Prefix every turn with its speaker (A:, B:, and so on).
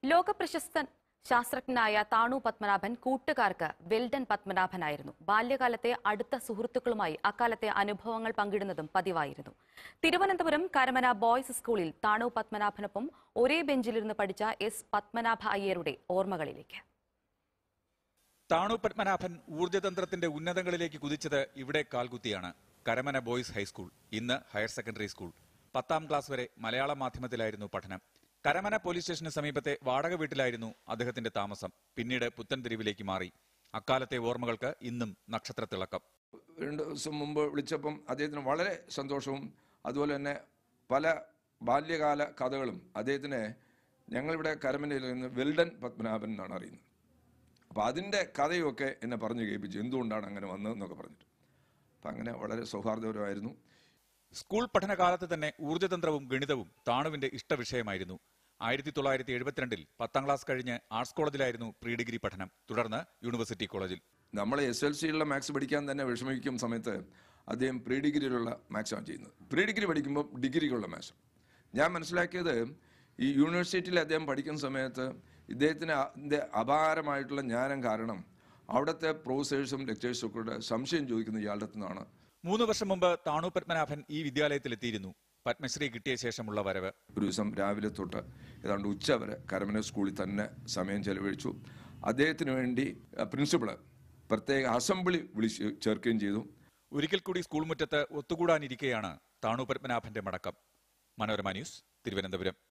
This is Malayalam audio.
A: ലോകപ്രശസ്ത ശാസ്ത്രജ്ഞനായ താണു പത്മനാഭൻ കൂട്ടുകാർക്ക് വെൽഡൻ പത്മനാഭനായിരുന്നു ബാല്യകാലത്തെ അടുത്ത സുഹൃത്തുക്കളുമായി അക്കാലത്തെ അനുഭവങ്ങൾ പങ്കിടുന്നതും പതിവായിരുന്നു തിരുവനന്തപുരം കരമന ബോയ്സ് സ്കൂളിൽ താണു പത്മനാഭനൊപ്പം ഒരേ ബെഞ്ചിലിരുന്ന് പഠിച്ച എസ് പത്മനാഭ അയ്യരുടെ ഓർമ്മകളിലേക്ക്
B: താണു പത്മനാഭൻ ഊർജ്ജതന്ത്രത്തിന്റെ ഉന്നതങ്ങളിലേക്ക് കുതിച്ചത് ഇവിടെ കാൽകുത്തിയാണ് കരമന ബോയ്സ് ഹൈസ്കൂൾ ഇന്ന് ഹയർ സെക്കൻഡറി സ്കൂൾ പത്താം ക്ലാസ് വരെ മലയാള മാധ്യമത്തിലായിരുന്നു പഠനം കരമന പോലീസ് സ്റ്റേഷന് സമീപത്തെ വാടക വീട്ടിലായിരുന്നു അദ്ദേഹത്തിന്റെ താമസം പിന്നീട് പുത്തൻതെരുവിലേക്ക് മാറി അക്കാലത്തെ ഓർമ്മകൾക്ക് ഇന്നും നക്ഷത്രത്തിളക്കം
C: രണ്ട് ദിവസം മുമ്പ് വിളിച്ചപ്പം അദ്ദേഹത്തിന് വളരെ സന്തോഷവും അതുപോലെ തന്നെ പല ബാല്യകാല കഥകളും അദ്ദേഹത്തിന് ഞങ്ങളിവിടെ കരമനയിൽ നിന്ന് വെൽഡൻ പത്മനാഭൻ എന്നാണ് അറിയുന്നത് അപ്പോൾ അതിൻ്റെ കഥയൊക്കെ എന്നെ പറഞ്ഞു കേൾപ്പിച്ചു എന്തുകൊണ്ടാണ് അങ്ങനെ വന്നതെന്നൊക്കെ പറഞ്ഞിട്ട് അപ്പം അങ്ങനെ വളരെ സൗഹാർദ്ദപരമായിരുന്നു
B: സ്കൂൾ പഠനകാലത്ത് തന്നെ ഊർജ്ജതന്ത്രവും ഗണിതവും താണുവിന്റെ ഇഷ്ടവിഷയമായിരുന്നു ആയിരത്തി തൊള്ളായിരത്തി എഴുപത്തിരണ്ടിൽ പത്താം ക്ലാസ് കഴിഞ്ഞ് ആർട്സ് കോളേജിലായിരുന്നു പ്രീ ഡിഗ്രി പഠനം തുടർന്ന് യൂണിവേഴ്സിറ്റി കോളേജിൽ
C: നമ്മൾ എസ് എൽ സിയിലുള്ള മാത്സ് പഠിക്കാൻ തന്നെ വിഷമിക്കും സമയത്ത് അദ്ദേഹം പ്രീ ഡിഗ്രിയിലുള്ള മാത്സാണ് ചെയ്യുന്നത് പ്രീ ഡിഗ്രി പഠിക്കുമ്പോൾ ഡിഗ്രിക്കുള്ള മാത്സ് ഞാൻ മനസ്സിലാക്കിയത് ഈ യൂണിവേഴ്സിറ്റിയിൽ അദ്ദേഹം പഠിക്കുന്ന സമയത്ത് ഇദ്ദേഹത്തിന് അതിൻ്റെ അപാരമായിട്ടുള്ള ജ്ഞാനം കാരണം അവിടുത്തെ പ്രൊഫസേഴ്സും ലെക്ചേഴ്സും ഒക്കെ കൂടെ സംശയം ചോദിക്കുന്ന ഇയാളുടെ അടുത്ത് നിന്നാണ്
B: മൂന്ന് വർഷം മുമ്പ് താണു പത്മനാഭൻ ഈ വിദ്യാലയത്തിലെത്തിയിരുന്നു പത്മശ്രീ കിട്ടിയ ശേഷമുള്ള വരവ്
C: ഒരു ദിവസം രാവിലെ തൊട്ട് ഏതാണ്ട് ഉച്ച വരെ കരമന സ്കൂളിൽ തന്നെ സമയം ചെലവഴിച്ചു അദ്ദേഹത്തിന് വേണ്ടി പ്രിൻസിപ്പള് പ്രത്യേക അസംബ്ലി വിളിച്ച് ചേർക്കുകയും ചെയ്തു
B: ഒരിക്കൽ കൂടി സ്കൂൾ മുറ്റത്ത് ഒത്തുകൂടാനിരിക്കെയാണ് താണു പത്മനാഭന്റെ മടക്കം മനോരമ ന്യൂസ് തിരുവനന്തപുരം